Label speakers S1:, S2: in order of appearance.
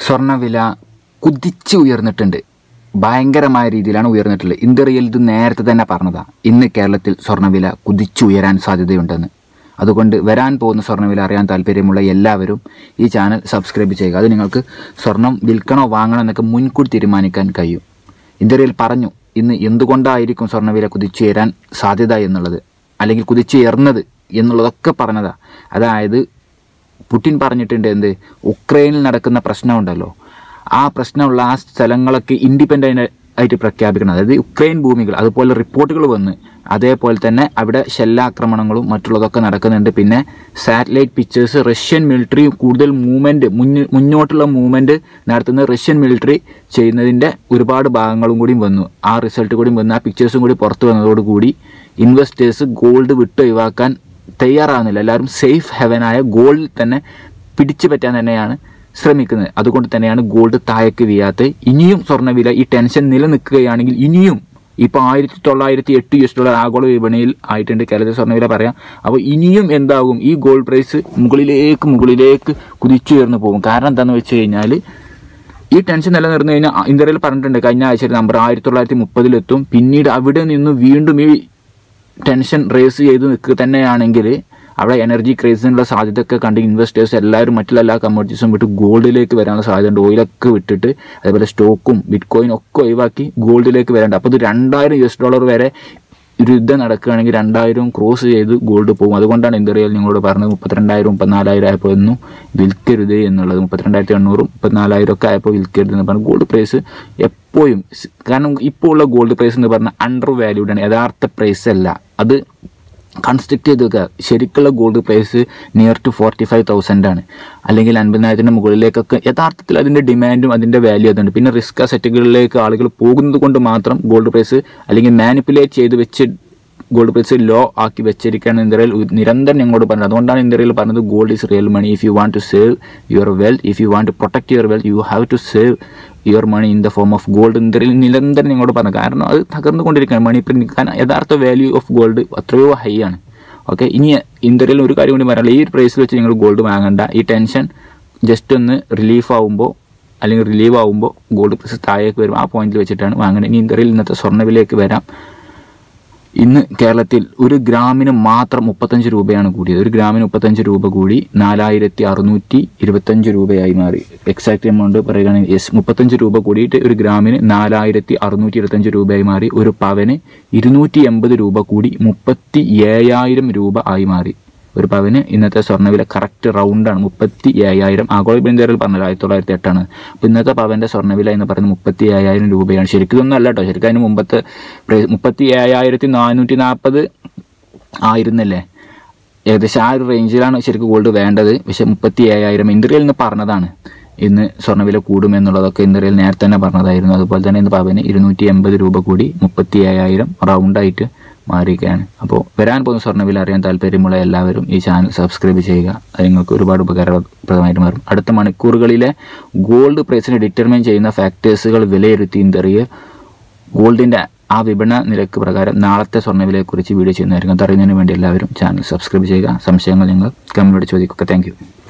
S1: സ്വർണ്ണവില കുതിച്ച് ഉയർന്നിട്ടുണ്ട് ഭയങ്കരമായ രീതിയിലാണ് ഉയർന്നിട്ടുള്ളത് ഇന്ത്യയിൽ ഇത് നേരത്തെ തന്നെ പറഞ്ഞതാണ് ഇന്ന് കേരളത്തിൽ സ്വർണ്ണവില കുതിച്ചുയരാൻ സാധ്യതയുണ്ടെന്ന് അതുകൊണ്ട് വരാൻ പോകുന്ന സ്വർണ്ണവില അറിയാൻ താല്പര്യമുള്ള എല്ലാവരും ഈ ചാനൽ സബ്സ്ക്രൈബ് ചെയ്യുക അത് നിങ്ങൾക്ക് സ്വർണം വിൽക്കണോ വാങ്ങണോ എന്നൊക്കെ മുൻകൂട്ടി തീരുമാനിക്കാൻ കഴിയും ഇന്ത്യയിൽ പറഞ്ഞു ഇന്ന് എന്തുകൊണ്ടായിരിക്കും സ്വർണ്ണവില കുതിച്ചുയരാൻ സാധ്യത എന്നുള്ളത് അല്ലെങ്കിൽ കുതിച്ചുയർന്നത് എന്നുള്ളതൊക്കെ പറഞ്ഞതാ അതായത് പുടിൻ പറഞ്ഞിട്ടുണ്ട് എന്ത് ഉക്രൈനിൽ നടക്കുന്ന പ്രശ്നമുണ്ടല്ലോ ആ പ്രശ്നമുള്ള ആ സ്ഥലങ്ങളൊക്കെ ഇൻഡിപെൻഡൻ്റ് ആയിട്ട് പ്രഖ്യാപിക്കണം അതായത് ഉക്രൈൻ ഭൂമികൾ അതുപോലെ റിപ്പോർട്ടുകൾ വന്ന് അതേപോലെ തന്നെ അവിടെ ഷെല്ലാക്രമണങ്ങളും മറ്റുള്ളതൊക്കെ നടക്കുന്നുണ്ട് പിന്നെ സാറ്റലൈറ്റ് പിക്ചേഴ്സ് റഷ്യൻ മിലിറ്ററി കൂടുതൽ മൂവ്മെൻറ്റ് മുന്നോട്ടുള്ള മൂവ്മെൻറ്റ് നടത്തുന്ന റഷ്യൻ മിലിറ്ററി ചെയ്യുന്നതിൻ്റെ ഒരുപാട് ഭാഗങ്ങളും കൂടി വന്നു ആ റിസൾട്ട് കൂടി വന്ന് ആ പിക്ചേഴ്സും കൂടി പുറത്തു വന്നതോടുകൂടി ഇൻവെസ്റ്റേഴ്സ് ഗോൾഡ് വിട്ട് ഒഴിവാക്കാൻ തയ്യാറാകുന്നില്ല എല്ലാവരും സേഫ് ഹെവനായ ഗോൾഡിൽ തന്നെ പിടിച്ചു പറ്റാൻ തന്നെയാണ് ശ്രമിക്കുന്നത് അതുകൊണ്ട് തന്നെയാണ് ഗോൾഡ് താഴേക്ക് വീഴാത്തത് ഇനിയും സ്വർണ്ണവില ഈ ടെൻഷൻ നിലനിൽക്കുകയാണെങ്കിൽ ഇനിയും ഇപ്പോൾ ആയിരത്തി തൊള്ളായിരത്തി എട്ട് യു എസ് ഡോളർ ആഗോള വിപണിയിൽ ആയിട്ടുണ്ട് കേരളത്തിൽ സ്വർണ്ണവില പറയാം അപ്പോൾ ഇനിയും എന്താകും ഈ ഗോൾഡ് പ്രൈസ് മുകളിലേക്ക് മുകളിലേക്ക് കുതിച്ചുയർന്നു പോകും കാരണം എന്താണെന്ന് വെച്ച് കഴിഞ്ഞാൽ ഈ ടെൻഷൻ നിലനിർന്നു കഴിഞ്ഞാൽ ഇന്ത്യയിൽ പറഞ്ഞിട്ടുണ്ട് കഴിഞ്ഞ ആഴ്ച നമ്പർ ആയിരത്തി തൊള്ളായിരത്തി മുപ്പതിലെത്തും പിന്നീട് അവിടെ നിന്ന് വീണ്ടും ഈ ടെൻഷൻ റേസ് ചെയ്ത് നിൽക്കുക തന്നെയാണെങ്കിൽ അവിടെ എനർജി ക്രൈസിനുള്ള സാധ്യതയൊക്കെ കണ്ട് ഇൻവെസ്റ്റേഴ്സ് എല്ലാവരും മറ്റുള്ള എല്ലാ കമ്മോഡിറ്റീസും വിട്ട് ഗോൾഡിലേക്ക് വരാനുള്ള സാധ്യതയുണ്ട് ഓയിലൊക്കെ വിട്ടിട്ട് അതേപോലെ സ്റ്റോക്കും ബിറ്റ് കോയിനും ഒക്കെ ഒഴിവാക്കി ഗോൾഡിലേക്ക് വരാണ്ട് അപ്പോൾ ഇത് രണ്ടായിരം യു എസ് ഡോളർ വരെ ഒരു യുദ്ധം നടക്കുകയാണെങ്കിൽ രണ്ടായിരം ക്രോസ് ചെയ്ത് ഗോൾഡ് പോകും അതുകൊണ്ടാണ് ഇന്ത്യയിൽ നിങ്ങളോട് പറഞ്ഞത് മുപ്പത്തിരണ്ടായിരം മുപ്പത്തിനാലായിരം ആയപ്പോൾ ഒന്നും വിൽക്കരുത് എന്നുള്ളത് മുപ്പത്തിരണ്ടായിരത്തി എണ്ണൂറും മുപ്പത്തിനാലായിരം ഒക്കെ ആയപ്പോൾ വിൽക്കരുത് എന്ന് പറഞ്ഞു ഗോൾഡ് പ്രൈസ് എപ്പോഴും സ് കാരണം ഇപ്പോൾ ഉള്ള ഗോൾഡ് പ്രൈസ് എന്ന് പറഞ്ഞാൽ അണ്ടർ വാല്യൂഡ് ആണ് യഥാർത്ഥ പ്രൈസ് അല്ല അത് കൺസ്ട്രക്ട് ചെയ്ത് വെക്കുക ശരിക്കുള്ള gold price near to forty five thousand ആണ് അല്ലെങ്കിൽ അൻപതിനായിരത്തിൻ്റെ മുകളിലേക്കൊക്കെ യഥാർത്ഥത്തിൽ അതിൻ്റെ ഡിമാൻഡും അതിൻ്റെ വാല്യൂ അതുണ്ട് പിന്നെ റിസ്ക് അസറ്റുകളിലേക്ക് ആളുകൾ പോകുന്നത് കൊണ്ട് മാത്രം ഗോൾഡ് പ്രൈസ് അല്ലെങ്കിൽ മാനിപ്പുലേറ്റ് ചെയ്ത് വെച്ച് ഗോൾഡ് പ്രൈസ് ലോ ആക്കി വെച്ചിരിക്കുകയാണ് ഇന്ത്യയിൽ നിരന്തരം ഞങ്ങളോട് പറഞ്ഞത് അതുകൊണ്ടാണ് ഇന്ത്യയിൽ പറഞ്ഞത് gold is real money if you want to save your wealth if you want to protect your wealth you have to save your money in the form of gold ഇന്ത്യയിൽ നിരന്തരം ഞങ്ങളോട് പറഞ്ഞു കാരണം അത് തകർന്നുകൊണ്ടിരിക്കുകയാണ് മണി പ്രിന്റ് കാരണം യഥാർത്ഥ വാല്യൂ ഓഫ് ഗോൾഡ് അത്രയോ high ആണ് ഓക്കെ ഇനി ഇന്ത്യയിൽ ഒരു കാര്യം കൂടി പറയാനുള്ള ഈ ഒരു പ്രൈസിൽ വെച്ച് നിങ്ങൾ ഗോൾഡ് വാങ്ങണ്ട ഈ ടെൻഷൻ ജസ്റ്റ് ഒന്ന് റിലീഫ് ആവുമ്പോൾ അല്ലെങ്കിൽ റിലീവ് ആവുമ്പോൾ ഗോൾഡ് പ്രൈസ് താഴേക്ക് വരും ആ പോയിന്റിൽ വെച്ചിട്ടാണ് വാങ്ങുന്നത് ഇനി ഇന്ത്യയിൽ ഇന്നത്തെ സ്വർണ്ണവിലേക്ക് വരാം ഇന്ന് കേരളത്തിൽ ഒരു ഗ്രാമിന് മാത്രം മുപ്പത്തഞ്ച് രൂപയാണ് കൂടിയത് ഒരു ഗ്രാമിന് മുപ്പത്തഞ്ച് രൂപ കൂടി നാലായിരത്തി അറുന്നൂറ്റി ഇരുപത്തഞ്ച് രൂപയായി മാറി എക്സാക്ട് എമൗണ്ട് പറയുകയാണെങ്കിൽ യെസ് മുപ്പത്തഞ്ച് രൂപ കൂടിയിട്ട് ഒരു ഗ്രാമിന് നാലായിരത്തി അറുന്നൂറ്റി ഇരുപത്തഞ്ച് രൂപയായി മാറി ഒരു പവന് ഇരുന്നൂറ്റി എൺപത് രൂപ കൂടി മുപ്പത്തി ഏഴായിരം രൂപ ആയി മാറി ഒരു പവന് ഇന്നത്തെ സ്വർണ്ണവില കറക്റ്റ് റൗണ്ടാണ് മുപ്പത്തി ഏഴായിരം ആഗോള ബിന്ദുവിൽ പറഞ്ഞല്ലോ ആയിരത്തി തൊള്ളായിരത്തി എട്ടാണ് അപ്പോൾ ഇന്നത്തെ പവന്റെ സ്വർണ്ണവില എന്ന് പറയുന്നത് മുപ്പത്തി ഏഴായിരം രൂപയാണ് ശരിക്കും ഇതൊന്നും അല്ല കേട്ടോ ശരിക്കും അതിന് മുമ്പത്തെ പ്രൈസ് മുപ്പത്തി ഏഴായിരത്തി നാനൂറ്റി നാൽപ്പത് ആയിരുന്നല്ലേ ഏകദേശം ആ ഒരു റേഞ്ചിലാണ് ശരിക്കും ഗോൾഡ് വേണ്ടത് പക്ഷെ മുപ്പത്തി ഏഴായിരം ഇന്ത്യയിൽ നിന്ന് പറഞ്ഞതാണ് ഇന്ന് സ്വർണ്ണവില കൂടുമെന്നുള്ളതൊക്കെ ഇന്ത്യയിൽ നേരത്തെ തന്നെ പറഞ്ഞതായിരുന്നു അതുപോലെ തന്നെ ഇന്ന് പവന് ഇരുന്നൂറ്റി എൺപത് രൂപ കൂടി മുപ്പത്തി ഏഴായിരം റൗണ്ടായിട്ട് മാറിയിരിക്കുകയാണ് അപ്പോൾ വരാൻ പോകുന്ന സ്വർണ്ണവില അറിയാൻ താല്പര്യമുള്ള എല്ലാവരും ഈ ചാനൽ സബ്സ്ക്രൈബ് ചെയ്യുക അത് നിങ്ങൾക്ക് ഒരുപാട് ഉപകാരപ്രദമായിട്ട് മാറും അടുത്ത മണിക്കൂറുകളിലെ ഗോൾഡ് പ്രൈസിനെ ഡിറ്റർമൈൻ ചെയ്യുന്ന ഫാക്ടേഴ്സുകൾ വിലയിരുത്തി ഇന്ത്യയെ ഗോൾഡിൻ്റെ ആ വിപണന നിരക്ക് പ്രകാരം നാളത്തെ സ്വർണ്ണവിലയെക്കുറിച്ച് വീഡിയോ ചെയ്യുന്നതായിരിക്കും അതറിയുന്നതിന് വേണ്ടി എല്ലാവരും ചാനൽ സബ്സ്ക്രൈബ് ചെയ്യുക സംശയങ്ങൾ നിങ്ങൾ കമൻറ്റിലൂടെ ചോദിക്കുക താങ്ക്